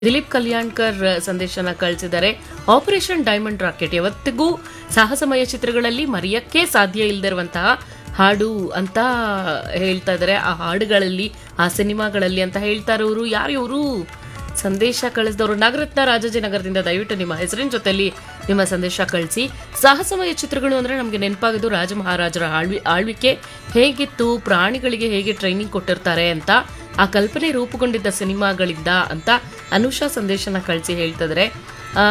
ದಿಲೀಪ್ ಕಲ್ಯಾಣ್ಕರ್ ಸಂದೇಶನ ಕಳಿಸಿದ್ದಾರೆ operation diamond rocket ಯಾವತ್ತಿಗೂ ಸಾಹಸಮಯ ಚಿತ್ರಗಳಲ್ಲಿ ಮರೆಯಕ್ಕೆ ಸಾಧ್ಯ ಇಲ್ಲದಿರುವಂತಹ ಹಾಡು ಅಂತ ಹೇಳ್ತಾ ಇದ್ದಾರೆ ಆ ಹಾಡುಗಳಲ್ಲಿ ಆ ಸಿನಿಮಾಗಳಲ್ಲಿ ಅಂತ ಹೇಳ್ತಾ ಇರೋರು ಯಾರು ಇವರು ಸಂದೇಶ ಕಳಿಸಿದವರು ನಾಗರತ್ನ ರಾಜಾಜಿನಗರದಿಂದ ದಯವಿಟ್ಟು ನಿಮ್ಮ ಹೆಸರಿನ ಜೊತೆಲಿ ನಿಮ್ಮ ಸಂದೇಶ ಕಳಿಸಿ ಸಾಹಸಮಯ ಚಿತ್ರಗಳು ಅಂದ್ರೆ ನಮಗೆ ನೆನಪಾಗೋದು ರಾಜ ಮಹಾರಾಜರ ಆಳ್ವಿ ಆಳ್ವಿಕೆ ಹೇಗಿತ್ತು ಪ್ರಾಣಿಗಳಿಗೆ ಹೇಗೆ ಟ್ರೈನಿಂಗ್ ಕೊಟ್ಟಿರ್ತಾರೆ ಅಂತ ಆ ಕಲ್ಪನೆ ರೂಪುಗೊಂಡಿದ್ದ ಸಿನಿಮಾಗಳಿಂದ ಅಂತ ಅನುಷಾ ಸಂದೇಶನ ಕಳಿಸಿ ಹೇಳ್ತಿದ್ರೆ ಆ,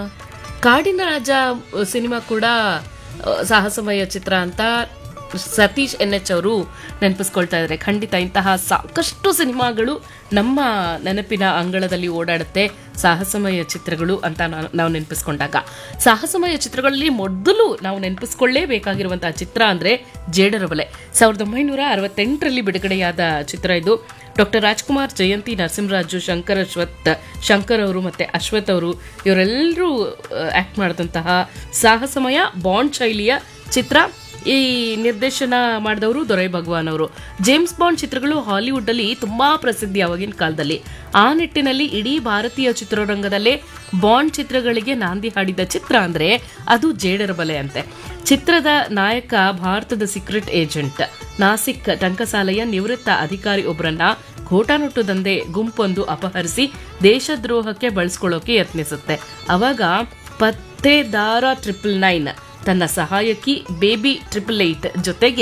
ಕಾಡಿನ ರಾಜ ಸಿನಿಮಾ ಕೂಡ ಆ, ಸಾಹಸಮಯ ಚಿತ್ರ ಅಂತ ಸತೀಶ್ ಎನ್ ಎಚ್ ಅವರು ನೆನಪಿಸ್ಕೊಳ್ತಾ ಇದ್ದಾರೆ ಖಂಡಿತ ಇಂತಹ ಸಾಕಷ್ಟು ಸಿನಿಮಾಗಳು ನಮ್ಮ ನೆನಪಿನ ಅಂಗಳದಲ್ಲಿ ಓಡಾಡುತ್ತೆ ಸಾಹಸಮಯ ಚಿತ್ರಗಳು ಅಂತ ನಾ- ನಾವು ನೆನಪಿಸ್ಕೊಂಡಾಗ ಸಾಹಸಮಯ ಚಿತ್ರಗಳಲ್ಲಿ ಮೊದಲು ನಾವು ನೆನಪಿಸ್ಕೊಳ್ಳೇಬೇಕಾಗಿರುವಂತಹ ಚಿತ್ರ ಅಂದ್ರೆ ಜೇಡರಬಲೆ ಸಾವಿರದ ಒಂಬೈನೂರ ಅರವತ್ತೆಂಟರಲ್ಲಿ ಬಿಡುಗಡೆಯಾದ ಚಿತ್ರ ಇದು ಡಾಕ್ಟರ್ ರಾಜ್ಕುಮಾರ್ ಜಯಂತಿ ನರಸಿಂಹರಾಜು ಶಂಕರ್ ಅಶ್ವಥ್ ಶಂಕರ್ ಅವರು ಮತ್ತೆ ಅಶ್ವಥ್ ಅವರು ಇವರೆಲ್ಲರೂ ಆಕ್ಟ್ ಮಾಡಿದಂತಹ ಸಾಹಸಮಯ ಬಾಂಡ್ ಶೈಲಿಯ ಚಿತ್ರ ಈ ನಿರ್ದೇಶನ ಮಾಡಿದವರು ದೊರೈ ಭಗವಾನ್ ಅವರು ಜೇಮ್ಸ್ ಬಾಂಡ್ ಚಿತ್ರಗಳು ಹಾಲಿವುಡ್ ಅಲ್ಲಿ ತುಂಬಾ ಪ್ರಸಿದ್ಧಿ ಅವಾಗಿನ ಕಾಲದಲ್ಲಿ ಆ ನಿಟ್ಟಿನಲ್ಲಿ ಇಡೀ ಭಾರತೀಯ ಚಿತ್ರರಂಗದಲ್ಲೇ ಬಾಂಡ್ ಚಿತ್ರಗಳಿಗೆ ನಾಂದಿ ಹಾಡಿದ ಚಿತ್ರ ಅಂದ್ರೆ ಅದು ಜೇಡರಬಲೆ ಅಂತೆ ಚಿತ್ರದ ನಾಯಕ ಭಾರತದ ಸೀಕ್ರೆಟ್ ಏಜೆಂಟ್ ನಾಸಿಕ್ ಟಂಕಸಾಲೆಯ ನಿವೃತ್ತ ಅಧಿಕಾರಿ ಒಬ್ಬರನ್ನ ಘೋಟಾನುಟ್ಟು ದಂಧೆ ಗುಂಪೊಂದು ಅಪಹರಿಸಿ ದೇಶದ್ರೋಹಕ್ಕೆ ಬಳಸ್ಕೊಳ್ಳೋಕೆ ಯತ್ನಿಸುತ್ತೆ ಅವಾಗ ಪತ್ತೇದಾರ ಟ್ರಿಪಲ್ ನೈನ್ ತನ್ನ ಸಹಾಯಕಿ ಬೇಬಿ ಟ್ರಿಪಲ್ ಏಟ್ ಜೊತೆಗೆ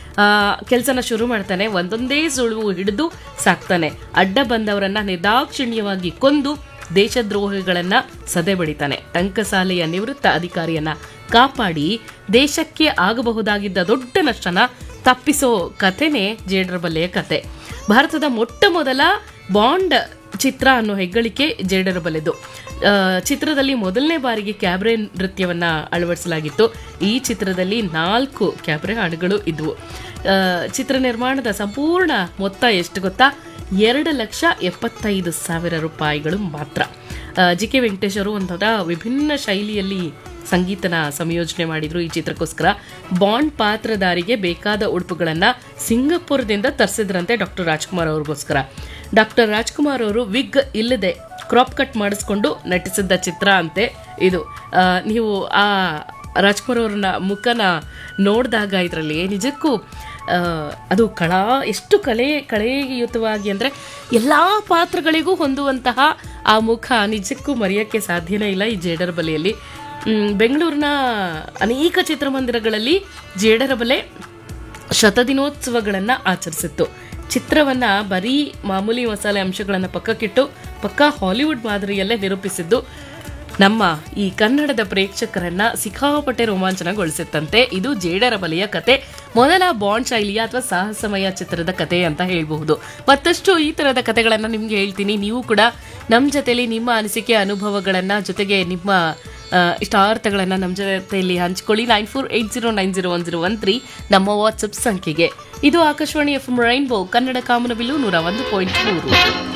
ಕೆಲಸನ ಶುರು ಮಾಡ್ತಾನೆ ಒಂದೊಂದೇ ಸುಳುವು ಹಿಡಿದು ಸಾಕ್ತಾನೆ ಅಡ್ಡ ಬಂದವರನ್ನ ನಿರ್ದಾಕ್ಷಿಣ್ಯವಾಗಿ ಕೊಂದು ದೇಶದ್ರೋಹಿಗಳನ್ನ ಸದೆ ಬಡಿತಾನೆ ಟಂಕಸಾಲೆಯ ನಿವೃತ್ತ ಅಧಿಕಾರಿಯನ್ನ ಕಾಪಾಡಿ ದೇಶಕ್ಕೆ ಆಗಬಹುದಾಗಿದ್ದ ದೊಡ್ಡ ನಷ್ಟನ ತಪ್ಪಿಸೋ ಕಥೆನೇ ಜೇಡರಬಲ್ಲೆಯ ಕತೆ ಭಾರತದ ಮೊಟ್ಟ ಮೊದಲ ಬಾಂಡ್ ಚಿತ್ರ ಅನ್ನೋ ಹೆಗ್ಗಳಿಕೆ ಜೇಡರಬಲೆದು ಆ, ಚಿತ್ರದಲ್ಲಿ ಮೊದಲನೇ ಬಾರಿಗೆ ಕ್ಯಾಬ್ರೆ ನೃತ್ಯವನ್ನ ಅಳವಡಿಸಲಾಗಿತ್ತು ಈ ಚಿತ್ರದಲ್ಲಿ ನಾಲ್ಕು ಕ್ಯಾಬ್ರೆ ಹಾಡುಗಳು ಇದ್ವು ಆ, ಚಿತ್ರ ನಿರ್ಮಾಣದ ಸಂಪೂರ್ಣ ಮೊತ್ತ ಎಷ್ಟು ಗೊತ್ತಾ ಎರಡು ಲಕ್ಷ ಎಪ್ಪತ್ತೈದು ಸಾವಿರ ರೂಪಾಯಿಗಳು ಮಾತ್ರ ಜಿ ಕೆ ವೆಂಕಟೇಶ್ ಅವರು ಒಂಥರ ವಿಭಿನ್ನ ಶೈಲಿಯಲ್ಲಿ ಸಂಗೀತನ ಸಂಯೋಜನೆ ಮಾಡಿದ್ರು ಈ ಚಿತ್ರಕ್ಕೋಸ್ಕರ ಬಾಂಡ್ ಪಾತ್ರಧಾರಿಗೆ ಬೇಕಾದ ಉಡುಪುಗಳನ್ನ ಸಿಂಗಪುರದಿಂದ ತರಿಸಿದ್ರಂತೆ ಡಾಕ್ಟರ್ ರಾಜ್ಕುಮಾರ್ ಅವ್ರಿಗೋಸ್ಕರ ಡಾಕ್ಟರ್ ರಾಜ್ಕುಮಾರ್ ಅವರು ವಿಗ್ ಇಲ್ಲದೆ ಕ್ರಾಪ್ ಕಟ್ ಮಾಡಿಸ್ಕೊಂಡು ನಟಿಸಿದ್ದ ಚಿತ್ರ ಅಂತೆ ಇದು ಆ, ನೀವು ಆ ರಾಜ್ಕುಮಾರ್ ಅವ್ರನ್ನ ಮುಖನ ನೋಡಿದಾಗ ಇದರಲ್ಲಿ ನಿಜಕ್ಕೂ ಆ, ಅದು ಕಳಾ ಎಷ್ಟು ಕಲೆ ಕಳೆಯುತವಾಗಿ ಅಂದರೆ ಎಲ್ಲ ಪಾತ್ರಗಳಿಗೂ ಹೊಂದುವಂತಹ ಆ ಮುಖ ನಿಜಕ್ಕೂ ಮರೆಯೋಕ್ಕೆ ಸಾಧ್ಯನೇ ಇಲ್ಲ ಈ ಜೇಡರ ಬಲೆಯಲ್ಲಿ ಮ್, ಬೆಂಗಳೂರಿನ ಅನೇಕ ಚಿತ್ರಮಂದಿರಗಳಲ್ಲಿ ಜೇಡರ ಬಲೆ ಶತದಿನೋತ್ಸವಗಳನ್ನು ಆಚರಿಸಿತ್ತು ಚಿತ್ರವನ್ನ ಬರೀ ಮಾಮೂಲಿ ಮಸಾಲೆ ಅಂಶಗಳನ್ನು ಪಕ್ಕಕ್ಕಿಟ್ಟು ಪಕ್ಕಾ ಹಾಲಿವುಡ್ ಮಾದರಿಯಲ್ಲೇ ನಿರೂಪಿಸಿದ್ದು ನಮ್ಮ ಈ ಕನ್ನಡದ ಪ್ರೇಕ್ಷಕರನ್ನ ಸಿಕ್ಕಾಪಟ್ಟೆ ರೋಮಾಂಚನಗೊಳಿಸಿತ್ತಂತೆ ಇದು ಜೇಡರ ಬಲೆಯ ಕತೆ ಮೊದಲ ಬಾಂಡ್ ಶೈಲಿಯ ಅಥವಾ ಸಾಹಸಮಯ ಚಿತ್ರದ ಕತೆ ಅಂತ ಹೇಳಬಹುದು ಮತ್ತಷ್ಟು ಈ ತರದ ಕತೆಗಳನ್ನ ನಿಮ್ಗೆ ಹೇಳ್ತೀನಿ ನೀವು ಕೂಡ ನಮ್ಮ ಜೊತೆಲಿ ನಿಮ್ಮ ಅನಿಸಿಕೆ ಅನುಭವಗಳನ್ನ ಜೊತೆಗೆ ನಿಮ್ಮ ಆ, ಇಷ್ಟಾರ್ಥಗಳನ್ನ ನಮ್ಮ ಜೊತೆಯಲ್ಲಿ ಹಂಚ್ಕೊಳ್ಳಿ nine four eight zero nine zero one zero one three ನಮ್ಮ ವಾಟ್ಸಪ್ ಸಂಖ್ಯೆಗೆ ಇದು ಆಕಾಶವಾಣಿ ಎಫ್ ರೈನ್ಬೋ ಕನ್ನಡ ಕಾಮನಬಿಲ್ಲು ನೂರ ಒಂದು ಪಾಯಿಂಟ್ ಮೂರು